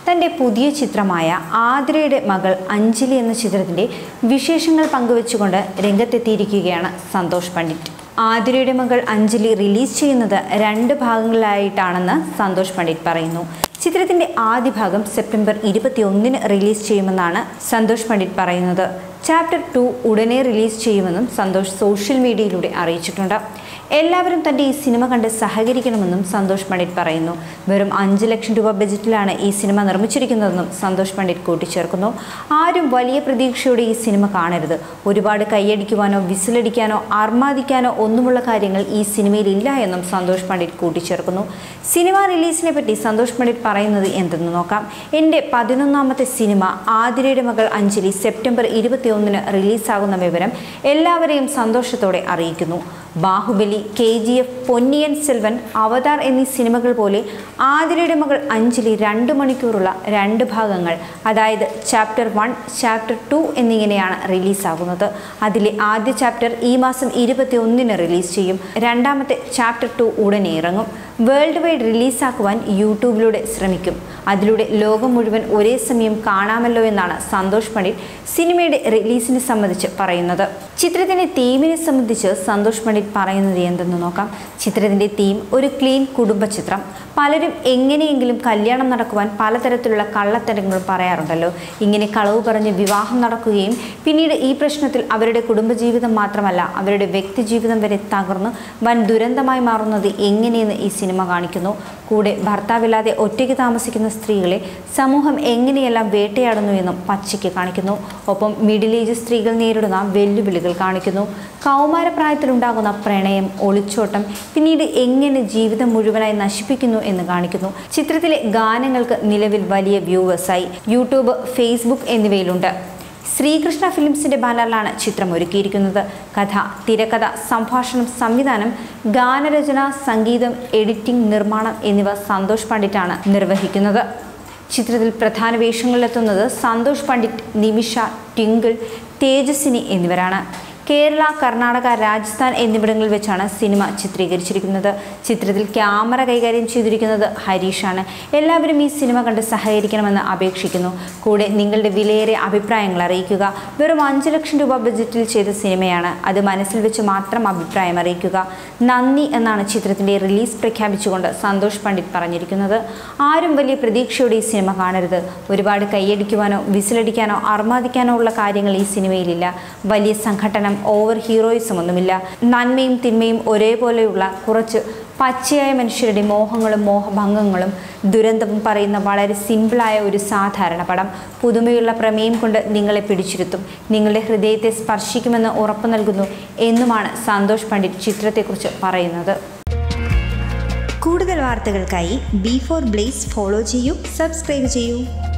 തൻ്റെ പുതിയ ചിത്രമായ ആതിരയുടെ മകൾ അഞ്ജലി എന്ന ചിത്രത്തിൻ്റെ വിശേഷങ്ങൾ പങ്കുവെച്ചുകൊണ്ട് രംഗത്തെത്തിയിരിക്കുകയാണ് സന്തോഷ് പണ്ഡിറ്റ് ആതിരയുടെ മകൾ അഞ്ജലി റിലീസ് ചെയ്യുന്നത് രണ്ട് ഭാഗങ്ങളിലായിട്ടാണെന്ന് സന്തോഷ് പണ്ഡിറ്റ് പറയുന്നു ചിത്രത്തിന്റെ ആദ്യ ഭാഗം സെപ്റ്റംബർ ഇരുപത്തിയൊന്നിന് റിലീസ് ചെയ്യുമെന്നാണ് സന്തോഷ് പണ്ഡിറ്റ് പറയുന്നത് ചാപ്റ്റർ ടു ഉടനെ റിലീസ് ചെയ്യുമെന്നും സന്തോഷ് സോഷ്യൽ മീഡിയയിലൂടെ അറിയിച്ചിട്ടുണ്ട് എല്ലാവരും തൻ്റെ ഈ സിനിമ കണ്ട് സഹകരിക്കണമെന്നും സന്തോഷ് പണ്ഡിറ്റ് പറയുന്നു വെറും അഞ്ച് ലക്ഷം രൂപ ബജറ്റിലാണ് ഈ സിനിമ നിർമ്മിച്ചിരിക്കുന്നതെന്നും സന്തോഷ് പണ്ഡിറ്റ് കൂട്ടിച്ചേർക്കുന്നു ആരും വലിയ പ്രതീക്ഷയോടെ ഈ സിനിമ കാണരുത് ഒരുപാട് കൈയടിക്കുവാനോ വിസിലടിക്കാനോ അർമാദിക്കാനോ ഒന്നുമുള്ള കാര്യങ്ങൾ ഈ സിനിമയിൽ ഇല്ല എന്നും സന്തോഷ് പണ്ഡിറ്റ് കൂട്ടിച്ചേർക്കുന്നു സിനിമ റിലീസിനെ പറ്റി സന്തോഷ് പണ്ഡിറ്റ് പറയുന്നത് എന്തെന്ന് നോക്കാം എൻ്റെ പതിനൊന്നാമത്തെ സിനിമ ആതിരയുടെ മകൾ അഞ്ജലി സെപ്റ്റംബർ ഇരുപത്തിയൊന്നിന് റിലീസാകുന്ന വിവരം എല്ലാവരെയും സന്തോഷത്തോടെ അറിയിക്കുന്നു Baahubali K G F Ponniyin Selvan Avatar എന്നീ സിനിമകൾ പോലെ ആതിരയുടെ മകൾ അഞ്ജലി രണ്ട് മണിക്കൂറുള്ള രണ്ട് ഭാഗങ്ങൾ അതായത് ചാപ്റ്റർ വൺ ചാപ്റ്റർ ടു എന്നിങ്ങനെയാണ് റിലീസാകുന്നത് അതിലെ ആദ്യ ചാപ്റ്റർ ഈ മാസം ഇരുപത്തി ഒന്നിന് റിലീസ് ചെയ്യും രണ്ടാമത്തെ ചാപ്റ്റർ ടു ഉടനെ ഇറങ്ങും വേൾഡ് വൈഡ് റിലീസാക്കുവാൻ യൂട്യൂബിലൂടെ ശ്രമിക്കും അതിലൂടെ ലോകം മുഴുവൻ ഒരേ സമയം കാണാമല്ലോ എന്നാണ് സന്തോഷ് പണ്ഡിറ്റ് സിനിമയുടെ റിലീസിനെ സംബന്ധിച്ച് പറയുന്നത് ചിത്രത്തിൻ്റെ തീമിനെ സംബന്ധിച്ച് സന്തോഷ് പണ്ഡിറ്റ് പറയുന്നത് എന്തെന്ന് നോക്കാം ചിത്രത്തിൻ്റെ തീം ഒരു ക്ലീൻ കുടുംബ ചിത്രം പലരും എങ്ങനെയെങ്കിലും കല്യാണം നടക്കുവാൻ പലതരത്തിലുള്ള കള്ളത്തരങ്ങളും പറയാറുണ്ടല്ലോ ഇങ്ങനെ കളവ് പറഞ്ഞ് വിവാഹം നടക്കുകയും പിന്നീട് ഈ പ്രശ്നത്തിൽ അവരുടെ കുടുംബജീവിതം മാത്രമല്ല അവരുടെ വ്യക്തിജീവിതം വരെ തകർന്ന് വൻ ദുരന്തമായി മാറുന്നത് എങ്ങനെയെന്ന് ഈ സിനിമ കാണിക്കുന്നു കൂടെ ഭർത്താവില്ലാതെ ഒറ്റയ്ക്ക് താമസിക്കുന്ന സ്ത്രീകളെ സമൂഹം എങ്ങനെയെല്ലാം വേട്ടയാടുന്നു എന്നും പച്ചയ്ക്ക് കാണിക്കുന്നു ഒപ്പം മിഡിൽ ഏജ് സ്ത്രീകൾ നേരിടുന്ന വെല്ലുവിളികൾ കാണിക്കുന്നു കൗമാരപ്രായത്തിലുണ്ടാകുന്ന പ്രണയം ഒളിച്ചോട്ടം പിന്നീട് എങ്ങനെ ജീവിതം മുഴുവനായി നശിപ്പിക്കുന്നു എന്ന് കാണിക്കുന്നു ചിത്രത്തിലെ ഗാനങ്ങൾക്ക് നിലവിൽ വലിയ വ്യൂവേഴ്സായി യൂട്യൂബ് ഫേസ്ബുക്ക് എന്നിവയിലുണ്ട് ശ്രീകൃഷ്ണ ഫിലിംസിന്റെ ബാനറിലാണ് ചിത്രം ഒരുക്കിയിരിക്കുന്നത് കഥ തിരക്കഥ സംഭാഷണം സംവിധാനം ഗാനരചന സംഗീതം എഡിറ്റിംഗ് നിർമ്മാണം എന്നിവ സന്തോഷ് പണ്ഡിറ്റാണ് നിർവഹിക്കുന്നത് ചിത്രത്തിൽ പ്രധാന വേഷങ്ങളിലെത്തുന്നത് സന്തോഷ് പണ്ഡിറ്റ് നിമിഷ ടിങ്കിൾ തേജസ്വിനി എന്നിവരാണ് കേരള കർണാടക രാജസ്ഥാൻ എന്നിവിടങ്ങളിൽ വെച്ചാണ് സിനിമ ചിത്രീകരിച്ചിരിക്കുന്നത് ചിത്രത്തിൽ ക്യാമറ കൈകാര്യം ചെയ്തിരിക്കുന്നത് ഹരീഷാണ് എല്ലാവരും ഈ സിനിമ കണ്ട് സഹകരിക്കണമെന്ന് അപേക്ഷിക്കുന്നു കൂടെ നിങ്ങളുടെ വിലയേറിയ അഭിപ്രായങ്ങൾ അറിയിക്കുക വെറും അഞ്ച് ലക്ഷം രൂപ ബജറ്റിൽ ചെയ്ത സിനിമയാണ് അത് മനസ്സിൽ വെച്ച് മാത്രം അഭിപ്രായം അറിയിക്കുക നന്ദി എന്നാണ് ചിത്രത്തിൻ്റെ റിലീസ് പ്രഖ്യാപിച്ചുകൊണ്ട് സന്തോഷ് പണ്ഡിറ്റ് പറഞ്ഞിരിക്കുന്നത് ആരും വലിയ പ്രതീക്ഷയോടെ ഈ സിനിമ കാണരുത് ഒരുപാട് കൈയടിക്കുവാനോ വിസിലടിക്കാനോ അർമാദിക്കാനോ ഉള്ള കാര്യങ്ങൾ ഈ സിനിമയിലില്ല വലിയ സംഘടനം ഓവർ ഹീറോയിസം ഒന്നുമില്ല നന്മയും തിന്മയും ഒരേപോലെയുള്ള കുറച്ച് പച്ചയായ മനുഷ്യരുടെ മോഹങ്ങളും മോഹഭംഗങ്ങളും ദുരന്തവും പറയുന്ന വളരെ സിമ്പിളായ ഒരു സാധാരണ പടം പുതുമയുള്ള പ്രമേയം കൊണ്ട് നിങ്ങളെ പിടിച്ചിരുത്തും നിങ്ങളുടെ ഹൃദയത്തെ സ്പർശിക്കുമെന്ന് ഉറപ്പു നൽകുന്നു എന്നുമാണ് സന്തോഷ് പണ്ഡിറ്റ് ചിത്രത്തെക്കുറിച്ച് പറയുന്നത് കൂടുതൽ വാർത്തകൾക്കായി ബി ഫോർ ബ്ലേസ് ഫോളോ ചെയ്യൂ സബ്സ്ക്രൈബ് ചെയ്യൂ